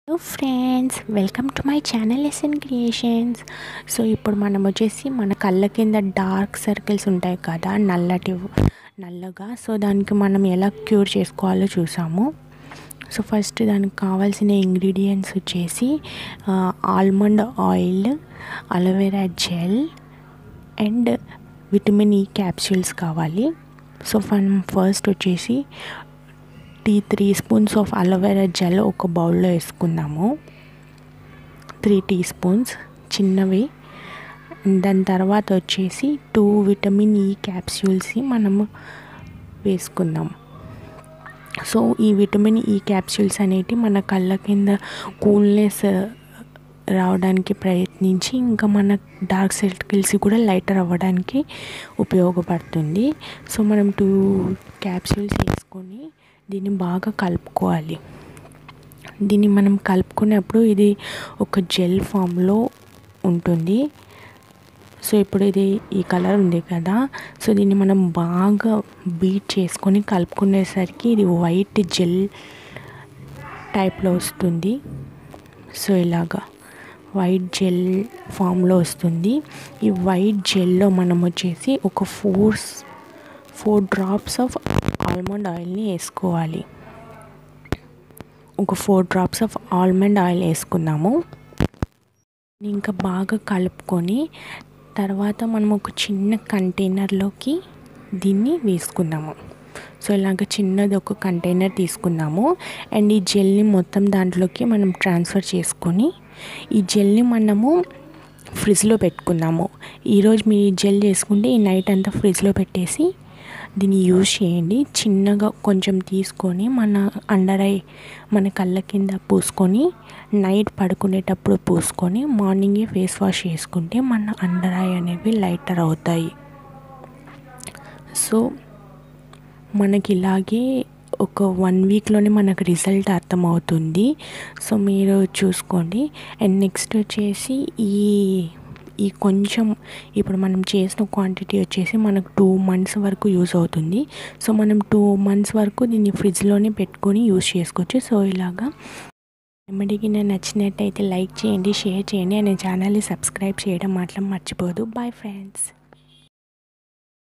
hello friends welcome to my channel SN creations so ఇప్పుడు మనం వచ్చేసి మన కళ్ళ కింద డార్క్ సర్కిల్స్ ఉంటాయి కదా నల్లటి నల్లగా సో దానికి మనం ఎలా క్యూర్ చేసుకోవాలో చూసాము సో ఫస్ట్ దానికి కావాల్సిన ఇంగ్రీడియంట్స్ వచ్చేసి almond oil aloe vera gel and vitamin E capsules కావాలి సో మనం ఫస్ట్ వచ్చేసి tea three spoons of aloe vera gel ఒక బౌల్లో వేసుకుందాము త్రీ టీ స్పూన్స్ చిన్నవి దాని తర్వాత వచ్చేసి టూ విటమిన్ ఈ క్యాప్సూల్స్ మనము వేసుకుందాం సో ఈ విటమిన్ ఈ క్యాప్సూల్స్ అనేవి మన కళ్ళ కింద కూల్నెస్ రావడానికి ప్రయత్నించి ఇంకా మన డార్క్ సర్కిల్స్ కూడా లైటర్ అవ్వడానికి ఉపయోగపడుతుంది సో మనం టూ క్యాప్సూల్స్ వేసుకొని దీన్ని బాగా కలుపుకోవాలి దీన్ని మనం కలుపుకునేప్పుడు ఇది ఒక జెల్ ఫామ్లో ఉంటుంది సో ఇప్పుడు ఇది ఈ కలర్ ఉంది కదా సో దీన్ని మనం బాగా బీట్ చేసుకొని కలుపుకునేసరికి ఇది వైట్ జెల్ టైప్లో వస్తుంది సో ఇలాగా వైట్ జెల్ ఫామ్లో వస్తుంది ఈ వైట్ జెల్లో మనం వచ్చేసి ఒక four four drops of almond ఆయిల్ని వేసుకోవాలి ఒక four drops of almond oil వేసుకుందాము ఇంకా బాగా కలుపుకొని తర్వాత మనం ఒక చిన్న కంటైనర్లోకి దీన్ని వేసుకుందాము సో ఇలాగ చిన్నది ఒక కంటైనర్ తీసుకుందాము అండ్ ఈ జెల్ని మొత్తం దాంట్లోకి మనం ట్రాన్స్ఫర్ చేసుకొని ఈ జెల్ని మనము ఫ్రిడ్జ్లో పెట్టుకుందాము ఈరోజు మీరు ఈ జెల్ చేసుకుంటే ఈ నైట్ అంతా ఫ్రిడ్జ్లో పెట్టేసి దీన్ని యూజ్ చేయండి చిన్నగా కొంచెం తీసుకొని మన అండర్ ఐ మన కళ్ళ కింద పూసుకొని నైట్ పడుకునేటప్పుడు పూసుకొని మార్నింగే ఫేస్ వాష్ చేసుకుంటే మన అండర్ ఐ అనేవి లైటర్ అవుతాయి సో మనకి ఇలాగే ఒక వన్ వీక్లోనే మనకు రిజల్ట్ అర్థమవుతుంది సో మీరు చూసుకోండి అండ్ నెక్స్ట్ వచ్చేసి ఈ ఈ కొంచెం ఇప్పుడు మనం చేసిన క్వాంటిటీ వచ్చేసి మనకు టూ మంత్స్ వరకు యూజ్ అవుతుంది సో మనం టూ మంత్స్ వరకు దీన్ని ఫ్రిడ్జ్లోనే పెట్టుకొని యూజ్ చేసుకోవచ్చు సో ఇలాగా రెమెడీకి నేను నచ్చినట్టయితే లైక్ చేయండి షేర్ చేయండి అండ్ ఛానల్ని సబ్స్క్రైబ్ చేయడం మాత్రం మర్చిపోదు బాయ్ ఫ్రెండ్స్